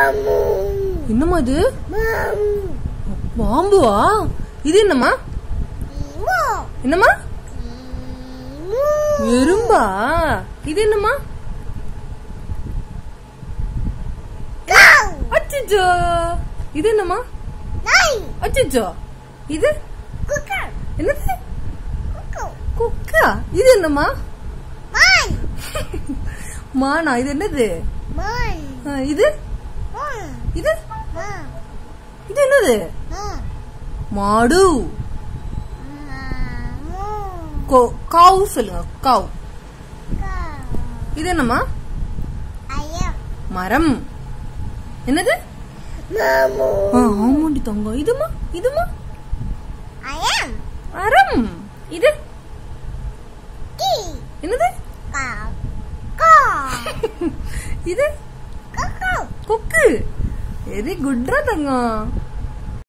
மாமு என்னம்மா இது மாமு பாம்புவா இது என்னம்மா இமோ என்னம்மா இமோ எறும்பா இது என்னம்மா கவ் அச்சச்சோ இது என்னம்மா நாய் அச்சச்சோ இது குக்கர் என்னது குக்கு குக்கா இது என்னம்மா மான் மானா இது என்னது மான் ஆ, இது மான் இது மான் இது என்னது மான் மாடு மாமு கோ- காவு சொல்லுங்க காவ் கவ் இது என்னம்மா ஐயம் மரம் என்னது மாமு ஆ, ஆமாண்டி தங்கம் இதுமா இதுமா ஐயம் மரம் இது கி என்னது கவ் கா இது குக்கு கொக்கு வெரி குட்ரா தங்கம்